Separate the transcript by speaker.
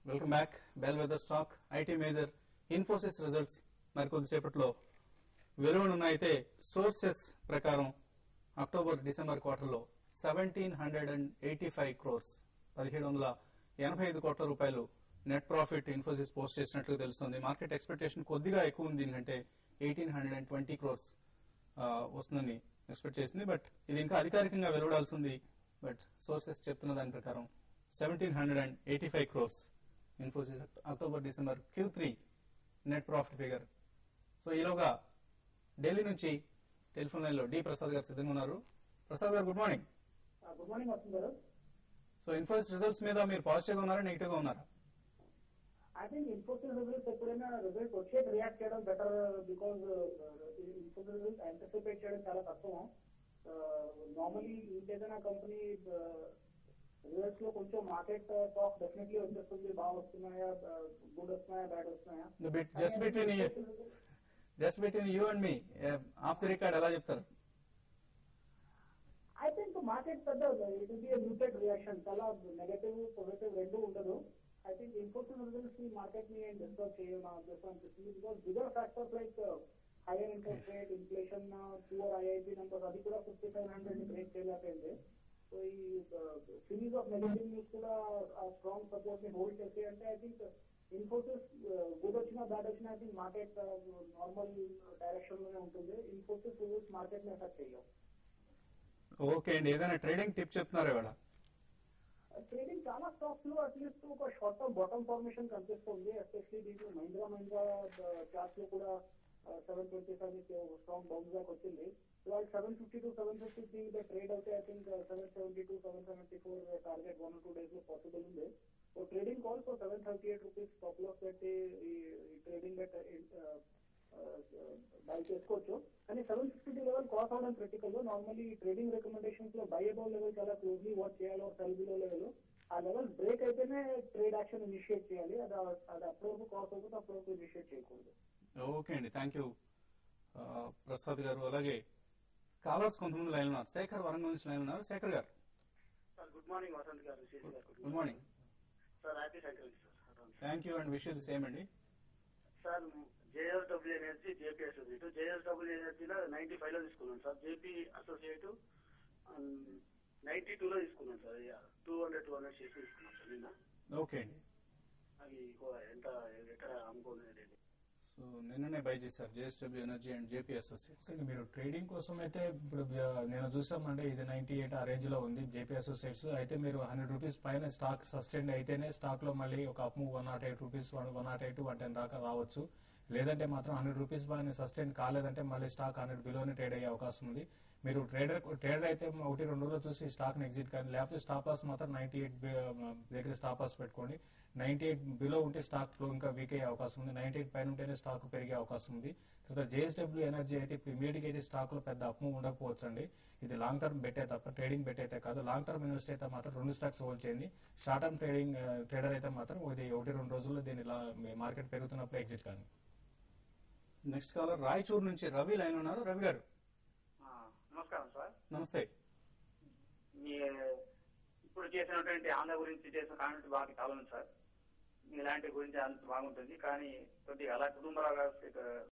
Speaker 1: welcome back bellwether stock IT major Infosys results మరి కొద్దిసేపట్లో వెలువనున్న అయితే సోర్సెస్ ప్రకారం అక్టోబర్ డిసెంబర్ క్వార్టర్లో seventeen hundred and eighty five crores పదిహేడు వందల ఎనభై ఐదు కోట్ల రూపాయలు నెట్ ప్రాఫిట్ ఇన్ఫోసిస్ పోస్ట్ చేసినట్లు తెలుస్తుంది మార్కెట్ ఎక్స్పెక్టేషన్ కొద్దిగా ఎక్కువ ఉంది దీనికంటే eighteen hundred and twenty crores వస్తుందని ఎక్స్పెక్ట్ చేసింది బట్ ఇది ఇంకా అధికారికంగా వెలువడాల్సి ఉంది బట్ సోర్సెస్ చెప్తున్న దాని ప్రకారం seventeen hundred and eighty five crores Infosys October December Q three net profit figure so ఈలోగా ఢిల్లీ నుంచి టెలిఫోన్ లైన్ లో డి ప్రసాద్ గారు సిద్ధంగా ఉన్నారు ప్రసాద్ గారు గుడ్ మార్నింగ్
Speaker 2: గుడ్ మార్నింగ్ వస్తుంది గారు
Speaker 1: సో ఇన్ఫోసిస్ రిజల్ట్స్ మీద మీరు పాజిటివ్ గా ఉన్నారా నెగిటివ్ గా ఉన్నారా
Speaker 2: ఐ థింక్ ఇన్ఫోసిస్ రిజల్ట్స్ ఎప్పుడైనా రిజల్ట్ వచ్చేది రియాక్ట్ చేయడం better because Infosys results anticipate చేయడం చాలా కష్టం నార్మలీ ఇంకేదైనా కంపెనీ రిజల్ట్స్ లో కొంచెం మార్కెట్ టాక్ డెఫినెట్లీ వచ్చేస్తుంది బాగా వస్తున్నాయా గుడ్ వస్తున్నాయా బ్యాడ్ వస్తున్నాయా
Speaker 1: Bit- just between you- just between you and me off the record ఎలా చెప్తారు
Speaker 2: ఐ థింక్ మార్కెట్ పెద్ద ఇట్ బి మ్యూటెడ్ రియాక్షన్ చాలా నెగటివ్ పాజిటివ్ రెండు ఉండదు ఐ థింక్ ఇన్ఫోసిస్ రిజల్ట్స్ ఈ మార్కెట్ ని డిస్టర్బ్ చేయడం నా ఉద్దేశం అనిపిస్తుంది because bigger factors like higher interest rate inflation poor IIP numbers అది కూడా ఫిఫ్టీ సెవెన్ హండ్రెడ్ బ్రేక్ చేయలేకపోయింది సో ఈ సిరీస్ ఆఫ్ నెగటివ్ న్యూస్ కూడా స్ట్రాంగ్ సపోర్ట్ ని హోల్డ్ చేసి అంటే ఐ థింక్ ఇన్ఫోసిస్ గుడ్ వచ్చినా బ్యాడ్ వచ్చినా I think market normal direction లోనే ఉంటుంది ఇన్ఫోసిస్ రిజల్ట్స్ మార్కెట్ ని ఎఫెక్ట్ చేయవు
Speaker 1: ఓకే అండి ఏదైనా ట్రేడింగ్ టిప్ చెప్తున్నారా ఇవాళ
Speaker 2: ట్రేడింగ్ చాలా స్టాక్స్ లో అట్లీస్ట్ ఒక షార్ట్ టర్మ్ బాటమ్ ఫార్మేషన్ కనిపిస్తుంది ఎస్పెషలీ దీంట్లో మహీంద్రా మహీంద్రా చార్ట్ లో కూడా seven twenty five strong bounce back వచ్చింది ఇవాళ seven fifty to seven fifty three trade అయితే I think seven seventy to seven seventy four target one two days లో possible ఉంది so trading call so seven thirty eight rupees stop loss పెట్టి ఈ trading buy చేసుకోవచ్చు కానీ seven fifty level cross అవడం critical normally trading recommendations లో buy above level చాలా closely watch చేయాలి సెల్ బిలో లెవెల్ ఆ లెవెల్ బ్రేక్ అయితేనే ట్రేడ్ యాక్షన్ ఇనిషియేట్ చేయాలి అది అది అప్పుడప్పుడు క్రాస్ అవుతుంది అప్పుడప్పుడు ఇనిషియేట్ చేయకూడదు
Speaker 1: ఓకే అండి థ్యాంక్ యూ ప్రసాద్ గారు అలాగే కాలర్స్ కొంతమంది లైన్ ఉన్నారు శేఖర్ వరంగల్ నుంచి లైన్ ఉన్నారు శేఖర్ గారు
Speaker 3: sir good morning Vasant garu Shesh garu
Speaker 1: good morning
Speaker 3: sir happy Sankranti sir
Speaker 1: thank you and wish you same అండి
Speaker 3: sir JSW energy JP associate జేఎస్డబ్ల్యూ ఎనర్జీలో నైన్టీ ఫైవ్ లో తీసుకున్నాను sir JP associate ninety two లో తీసుకున్నాను sir two hundred two hundred చేసి తీసుకున్నాను sir నిన్న
Speaker 1: ఓకే అండి
Speaker 3: అవి ఎంత ఎక్కడ అమ్ముకోలేదు
Speaker 1: సో నిన్ననే బై చేశారు JSW energy and JP associates
Speaker 4: okay, మీరు ట్రేడింగ్ కోసం అయితే ఇప్పుడు ఆ, నేను చూసామంటే ఇది నైన్టీ ఎయిట్ ఆ రేంజ్ లో ఉంది జేపీ అసోసియేట్స్ అయితే మీరు హండ్రెడ్ రూపీస్ పైన స్టాక్ సస్టైన్ అయితేనే స్టాక్ లో మళ్ళీ ఒక up one not eight rupees one not eight one ten దాకా రావచ్చు లేదంటే మాత్రం హండ్రెడ్ రూపీస్ పైన సస్టైన్ కాలేదంటే మళ్ళీ స్టాక్ హండ్రెడ్ బిలోనే ట్రేడ్ అయ్యే అవకాశం ఉంది మీరు ట్రేడర్ ట్రేడర్ అయితే ఒకటి రెండు రోజులు చూసి స్టాక్ ని ఎగ్జిట్ కానీ లేకపోతే స్టాప్ లాస్ మాత్రం నైన్టీ ఎయిట్ దగ్గర స్టాప్ లాస్ పెట్టుకోండి నైన్టీ ఎయిట్ బిలో ఉంటే స్టాక్ లో ఇంకా వీక్ అయ్యే అవకాశం ఉంది నైన్టీ ఎయిట్ పైన ఉంటేనే స్టాక్ పెరిగే అవకాశం ఉంది తర్వాత జేఎస్డబ్ల్యూ ఎనర్జీ అయితే ఇప్పుడు ఇమీడియట్ అయితే స్టాక్ లో పెద్ద అప్ము ఉండకపోవచ్చు అండి ఇది లాంగ్ టర్మ్ బెట్టే తప్ప ట్రేడింగ్ బెట్ అయితే కాదు లాంగ్ టర్మ్ ఇన్వెస్ట్ అయితే మాత్రం రెండు స్టాక్స్ హోల్డ్ చేయండి షార్ట్ టర్మ్ ట్రేడింగ్ ట్రేడర్ అయితే మాత్రం ఇది ఒకటి రెండు రోజుల్లో దీని మార్కెట్ పెరుగుతున్నప్పుడు ఎగ్జిట్ కానీ
Speaker 1: నెక్స్ట్ కాలర్ రాయచూర్ నుంచి రవి లైన్ ఉన్నారు రవి గారు
Speaker 3: నమస్కారం సార్
Speaker 1: నమస్తే
Speaker 3: మీ ఇప్పుడు చేసినటువంటి ఆంధ్ర గురించి చేసిన కామెంట్ బాగా చాలా ఉంది సార్ ఇలాంటి గురించి అంత బాగుంటుంది కానీ కొద్దిగా అలా కుటుంబరావు గారు